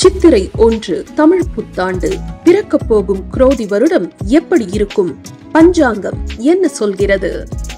சித்திரை ஒன்று தமிழ் புத்தாண்டு பிறக்கப் போகும் குரோதி வருடம் எப்படி இருக்கும் பஞ்சாங்கம் என்ன சொல்கிறது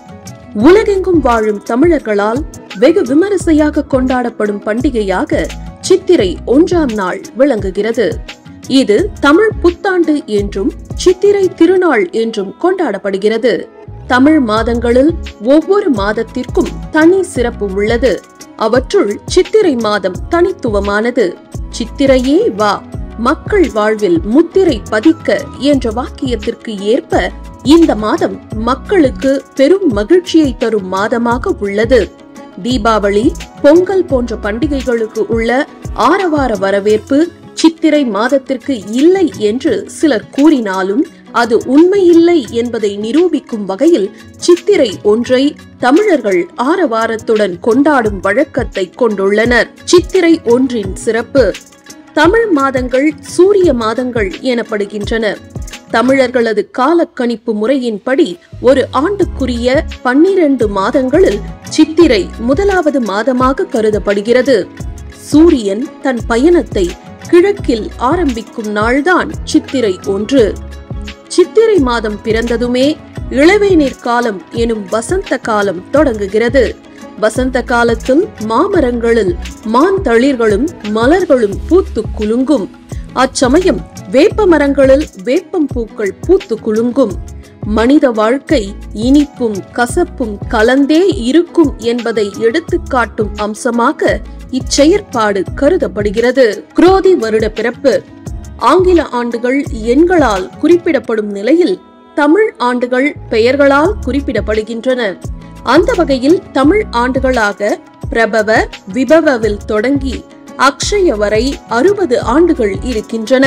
உலகெங்கும் வாழும் தமிழர்களால் வெகு விமரிசையாக கொண்டாடப்படும் பண்டிகையாக சித்திரை ஒன்றாம் நாள் விளங்குகிறது இது தமிழ் புத்தாண்டு என்றும் சித்திரை திருநாள் என்றும் கொண்டாடப்படுகிறது தமிழ் மாதங்களில் ஒவ்வொரு மாதத்திற்கும் தனி சிறப்பு உள்ளது அவற்றுள் சித்திரை மாதம் தனித்துவமானது சித்திரையே வா மக்கள் வாழ்வில் முத்திரை பதிக்க என்ற வாக்கியத்திற்கு ஏற்ப இந்த மாதம் மக்களுக்கு பெரும் மகிழ்ச்சியை தரும் மாதமாக உள்ளது தீபாவளி பொங்கல் போன்ற பண்டிகைகளுக்கு உள்ள ஆரவார வரவேற்பு சித்திரை மாதத்திற்கு இல்லை என்று சிலர் கூறினாலும் அது உண்மையில்லை என்பதை நிரூபிக்கும் வகையில் சித்திரை ஒன்றை தமிழர்கள் ஆரவாரத்துடன் கொண்டாடும் வழக்கத்தை கொண்டுள்ளனர் சித்திரை ஒன்றின் சிறப்பு தமிழ் மாதங்கள் சூரிய மாதங்கள் எனப்படுகின்றன தமிழர்களது காலக்கணிப்பு முறையின்படி ஒரு ஆண்டுக்குரிய பன்னிரண்டு மாதங்களில் சித்திரை முதலாவது மாதமாக கருதப்படுகிறது சூரியன் தன் பயணத்தை கிழக்கில் ஆரம்பிக்கும் நாள்தான் சித்திரை ஒன்று சித்திரை மாதம் பிறந்ததுமே இளவேநீர் காலம் எனும் வசந்த காலம் தொடங்குகிறது வசந்த காலத்தில் மாமரங்களில் மாந்தளிர்களும் மலர்களும் பூத்து குலுங்கும் அச்சமயம் வேப்ப மரங்களில் வேப்பம் பூக்கள் பூத்து குலுங்கும் மனித வாழ்க்கை இனிப்பும் கசப்பும் கலந்தே இருக்கும் என்பதை எடுத்துக்காட்டும் அம்சமாக இச்செயற்பாடு கருதப்படுகிறது குரோதி வருட பிறப்பு ஆங்கில ஆண்டுகள் எண்களால் குறிப்பிடப்படும் நிலையில் தமிழ் ஆண்டுகள் பெயர்களால் குறிப்பிடப்படுகின்றன அந்த வகையில் தமிழ் ஆண்டுகளாக பிரபவ விபவவில் தொடங்கி அக்ஷய வரை அறுபது ஆண்டுகள் இருக்கின்றன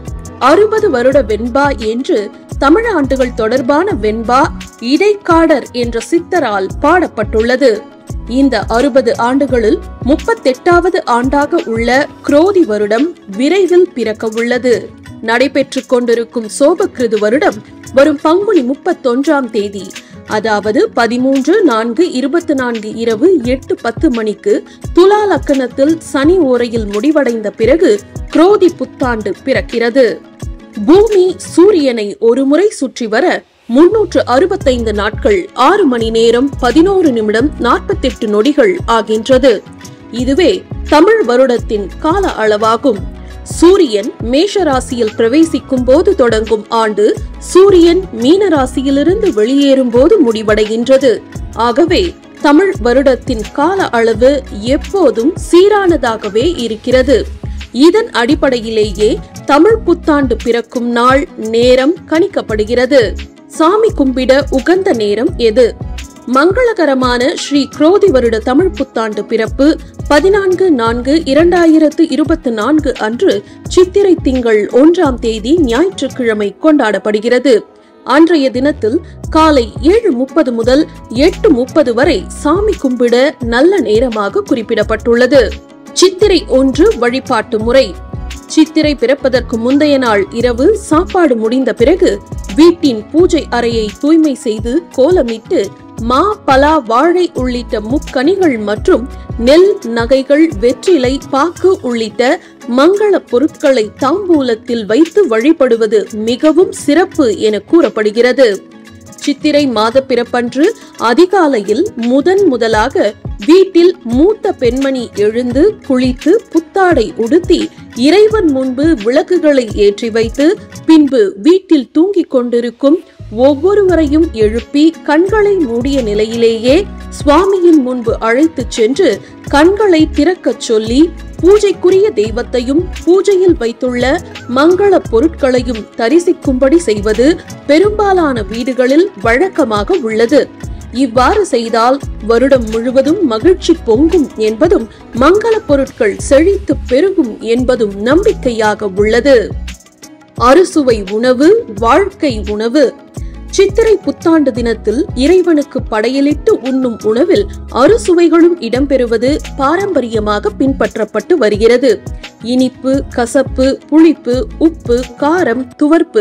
அறுபது வருட வெண்பா என்று தமிழ் ஆண்டுகள் தொடர்பான வெண்பா இடைக்காடர் என்ற சித்தரால் பாடப்பட்டுள்ளது இந்த அறுபது ஆண்டுகளில் முப்பத்தெட்டாவது ஆண்டாக உள்ள குரோதி வருடம் விரைவில் பிறக்க உள்ளது நடைபெற்றுக் கொண்டிருக்கும் சோபகிருது வருடம் வரும் பங்குனி முப்பத்தொன்றாம் தேதி அதாவது பதிமூன்று நான்கு இருபத்தி நான்கு இரவு எட்டு பத்து மணிக்கு துலா லக்கணத்தில் சனி ஓரையில் முடிவடைந்த பிறகு குரோதி புத்தாண்டு பிறக்கிறது பூமி சூரியனை ஒருமுறை சுற்றி வர முன்னூற்று அறுபத்தைந்து நாட்கள் ஆறு மணி நேரம் பதினோரு நிமிடம் நாற்பத்தெட்டு நொடிகள் ஆகின்றது இதுவே தமிழ் வருடத்தின் கால அளவாகும் சூரியன் மேஷ ராசியில் பிரவேசிக்கும் போது தொடங்கும் ஆண்டு சூரியன் மீன ராசியிலிருந்து வெளியேறும் போது முடிவடைகின்றது ஆகவே தமிழ் வருடத்தின் கால அளவு எப்போதும் சீரானதாகவே இருக்கிறது இதன் அடிப்படையிலேயே தமிழ் புத்தாண்டு பிறக்கும் நாள் நேரம் கணிக்கப்படுகிறது சாமி கும்பிட உகந்த நேரம் எது மங்களகரமான ஸ்ரீ குரோதி வருட தமிழ் புத்தாண்டு பிறப்பு பதினான்கு நான்கு இரண்டாயிரத்து இருபத்தி நான்கு அன்று சித்திரை திங்கள் ஒன்றாம் தேதி ஞாயிற்றுக்கிழமை கொண்டாடப்படுகிறது அன்றைய தினத்தில் காலை ஏழு முப்பது முதல் எட்டு முப்பது வரை சாமி கும்பிட நல்ல நேரமாக குறிப்பிடப்பட்டுள்ளது சித்திரை ஒன்று வழிபாட்டு முறை சித்திரை பிறப்பதற்கு முந்தைய நாள் இரவு சாப்பாடு முடிந்த பிறகு வீட்டின் பூஜை அறையை தூய்மை செய்து கோலமிட்டு மா பலா வாழை உள்ளிட்ட முக்கனிகள் மற்றும் நெல் நகைகள் வெற்றிலை பாக்கு உள்ளிட்ட மங்கள பொருட்களை தாம்பூலத்தில் வைத்து வழிபடுவது மிகவும் சிறப்பு என கூறப்படுகிறது சித்திரை மாத பிறப்பன்று அதிகாலையில் முதன் முதலாக வீட்டில் மூத்த பெண்மணி எழுந்து குளித்து புத்தாடை உடுத்தி இறைவன் முன்பு விளக்குகளை ஏற்றி வைத்து பின்பு வீட்டில் தூங்கிக் கொண்டிருக்கும் ஒவ்வொருவரையும் எழுப்பி கண்களை மூடிய நிலையிலேயே சுவாமியின் முன்பு அழைத்துச் சென்று கண்களை திறக்கச் சொல்லி பூஜைக்குரிய தெய்வத்தையும் பூஜையில் வைத்துள்ள மங்கள பொருட்களையும் தரிசிக்கும்படி செய்வது பெரும்பாலான வீடுகளில் வழக்கமாக உள்ளது இவ்வாறு செய்தால் வருடம் முழுவதும் மகிழ்ச்சி பொங்கும் என்பதும் மங்கள பொருட்கள் செழித்து பெருகும் என்பதும் நம்பிக்கையாக உள்ளது அறுசுவை உணவு வாழ்க்கை உணவு சித்திரை புத்தாண்டு தினத்தில் இறைவனுக்கு படையலிட்டு உண்ணும் உணவில் அறுசுவைகளும் இடம்பெறுவது பாரம்பரியமாக பின்பற்றப்பட்டு வருகிறது இனிப்பு கசப்பு புளிப்பு உப்பு காரம் துவர்ப்பு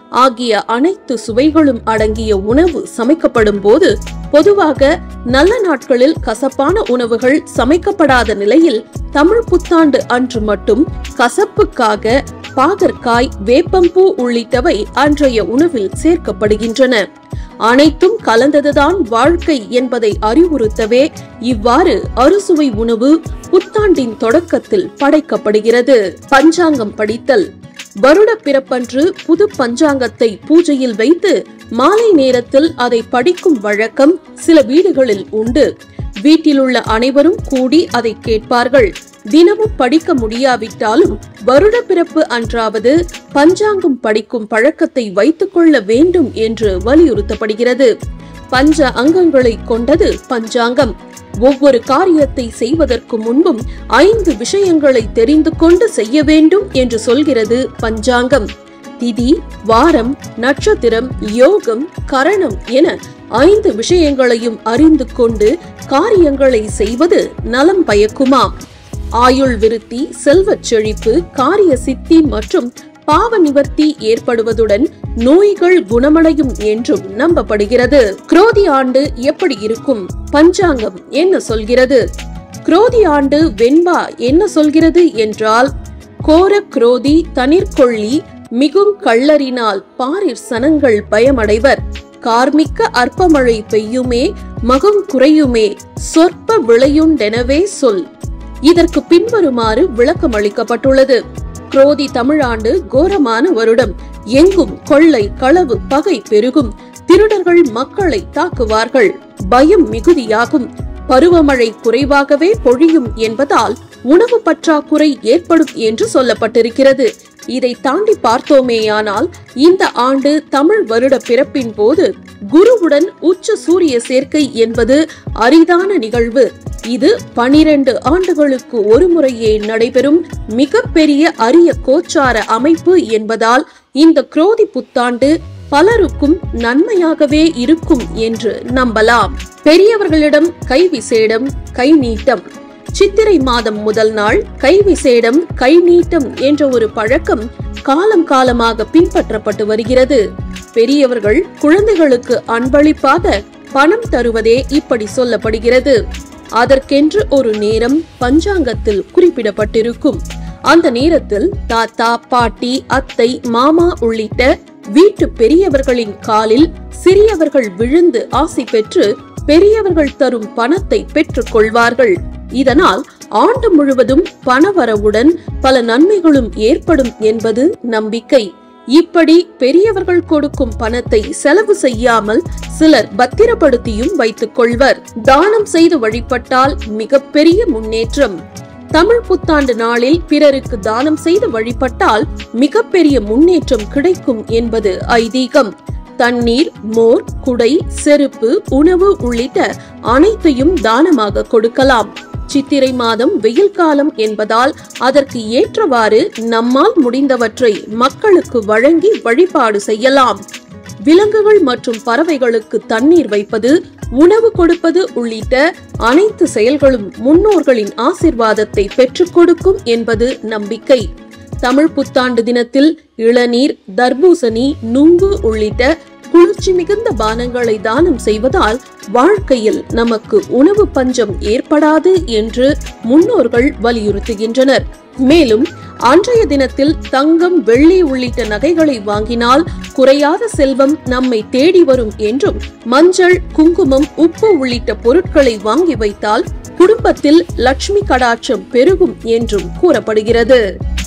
ஆகிய அனைத்து சுவைகளும் அடங்கிய உணவு சமைக்கப்படும் போது பொதுவாக நல்ல நாட்களில் கசப்பான உணவுகள் சமைக்கப்படாத நிலையில் தமிழ் புத்தாண்டு அன்று மட்டும் கசப்புக்காக பாகற்காய் வேப்பம்பூ உள்ளிட்டவை அன்றைய உணவில் சேர்க்கப்படுகின்றன அனைத்தும் கலந்ததுதான் வாழ்க்கை என்பதை அறிவுறுத்தவே இவ்வாறு அறுசுவை உணவு புத்தாண்டின் தொடக்கத்தில் படைக்கப்படுகிறது பஞ்சாங்கம் படித்தல் வருட பிறப்பன்று புது பஞ்சாங்கத்தை பூஜையில் வைத்து மாலை நேரத்தில் அதை படிக்கும் வழக்கம் சில வீடுகளில் உண்டு வீட்டிலுள்ள அனைவரும் கூடி அதை கேட்பார்கள் தினமும் படிக்க முடியாவிட்டாலும் வருட பிறப்பு அன்றாவது பஞ்சாங்கம் படிக்கும் பழக்கத்தை வைத்துக் கொள்ள வேண்டும் என்று வலியுறுத்தப்படுகிறது பஞ்ச அங்கங்களை கொண்டது பஞ்சாங்கம் ஒவ்வொரு காரியத்தை செய்வதற்கு முன்பும் ஐந்து விஷயங்களை தெரிந்து கொண்டு செய்ய வேண்டும் என்று சொல்கிறது பஞ்சாங்கம் திதி வாரம் நட்சத்திரம் யோகம் கரணம் என ஐந்து விஷயங்களையும் அறிந்து கொண்டு காரியங்களை செய்வது நலம் பயக்குமாம் ஆயுள் விருத்தி செல்வச் செழிப்பு காரிய சித்தி மற்றும் பாவ நிவர்த்தி ஏற்படுவதுடன் நோய்கள் குணமடையும் என்றும் நம்பப்படுகிறது குரோதி ஆண்டு எப்படி இருக்கும் பஞ்சாங்கம் என்ன சொல்கிறது குரோதி ஆண்டு வெண்பா என்ன சொல்கிறது என்றால் கோர குரோதி தனிர்கொள்ளி மிகும் கள்ளரினால் பாரிற் சனங்கள் பயமடைவர் கார்மிக்க அற்பமழை பெய்யுமே மகம் குறையுமே சொற்ப விளையுண்டெனவே சொல் இதற்கு பின்வருமாறு விளக்கம் அளிக்கப்பட்டுள்ளது குரோதி தமிழாண்டு கோரமான வருடம் எங்கும் கொள்ளை களவு பகை பெருகும் திருடர்கள் மக்களை தாக்குவார்கள் பயம் மிகுதியாகும் பருவமழை குறைவாகவே பொழியும் என்பதால் உணவு பற்றாக்குறை ஏற்படும் என்று சொல்லப்பட்டிருக்கிறது இதை தாண்டி பார்த்தோமேயானால் இந்த ஆண்டு தமிழ் வருட பிறப்பின் போது குருவுடன் உச்ச சூரிய சேர்க்கை என்பது அரிதான நிகழ்வு இது பனிரெண்டு ஆண்டுகளுக்கு ஒரு முறையே நடைபெறும் மிகப்பெரிய அரிய கோச்சார அமைப்பு என்பதால் இந்த குரோதி புத்தாண்டு பலருக்கும் நன்மையாகவே இருக்கும் என்று நம்பலாம் பெரியவர்களிடம் கை விசேடம் கை நீட்டம் சித்திரை மாதம் முதல் நாள் கை விசேடம் கை நீட்டம் என்ற ஒரு பழக்கம் காலம் காலமாக பின்பற்றப்பட்டு வருகிறது பெரியவர்கள் குழந்தைகளுக்கு அன்பளிப்பாக பணம் தருவதே இப்படி சொல்லப்படுகிறது அதற்கென்று ஒரு நேரம் பஞ்சாங்கத்தில் குறிப்பிடப்பட்டிருக்கும் அந்த நேரத்தில் தாத்தா பாட்டி அத்தை மாமா உள்ளிட்ட வீட்டு பெரியவர்களின் காலில் சிறியவர்கள் விழுந்து ஆசி பெற்று பெரியவர்கள் தரும் பணத்தை பெற்றுக் கொள்வார்கள் இதனால் ஆண்டு முழுவதும் பணவரவுடன் பல நன்மைகளும் ஏற்படும் என்பது நம்பிக்கை இப்படி பெரியவர்கள் கொடுக்கும் பணத்தை செலவு செய்யாமல் சிலர் பத்திரப்படுத்தியும் வைத்துக் கொள்வர் தானம் செய்து வழிபட்டால் மிகப்பெரிய முன்னேற்றம் தமிழ் புத்தாண்டு நாளில் பிறருக்கு தானம் செய்து வழிபட்டால் மிகப்பெரிய முன்னேற்றம் கிடைக்கும் என்பது ஐதீகம் தண்ணீர் மோர் குடை செருப்பு உணவு உள்ளிட்ட அனைத்தையும் தானமாக கொடுக்கலாம் சித்திரை மாதம் வெயில் காலம் என்பதால் அதற்கு ஏற்றவாறு நம்மால் முடிந்தவற்றை மக்களுக்கு வழங்கி வழிபாடு செய்யலாம் விலங்குகள் மற்றும் பறவைகளுக்கு தண்ணீர் வைப்பது உணவு கொடுப்பது உள்ளிட்ட அனைத்து செயல்களும் முன்னோர்களின் ஆசிர்வாதத்தை பெற்றுக் கொடுக்கும் என்பது நம்பிக்கை தமிழ் புத்தாண்டு தினத்தில் இளநீர் தர்பூசணி நுங்கு உள்ளிட்ட குளிர்ச்சி மிகுந்த பானங்களை தானம் செய்வதால் வாழ்க்கையில் நமக்கு உணவு பஞ்சம் ஏற்படாது என்று முன்னோர்கள் வலியுறுத்துகின்றனர் மேலும் அன்றைய தினத்தில் தங்கம் வெள்ளி உள்ளிட்ட நகைகளை வாங்கினால் குறையாத செல்வம் நம்மை தேடி வரும் என்றும் மஞ்சள் குங்குமம் உப்பு உள்ளிட்ட பொருட்களை வாங்கி வைத்தால் குடும்பத்தில் லட்சுமி கடாட்சம் பெருகும் என்றும் கூறப்படுகிறது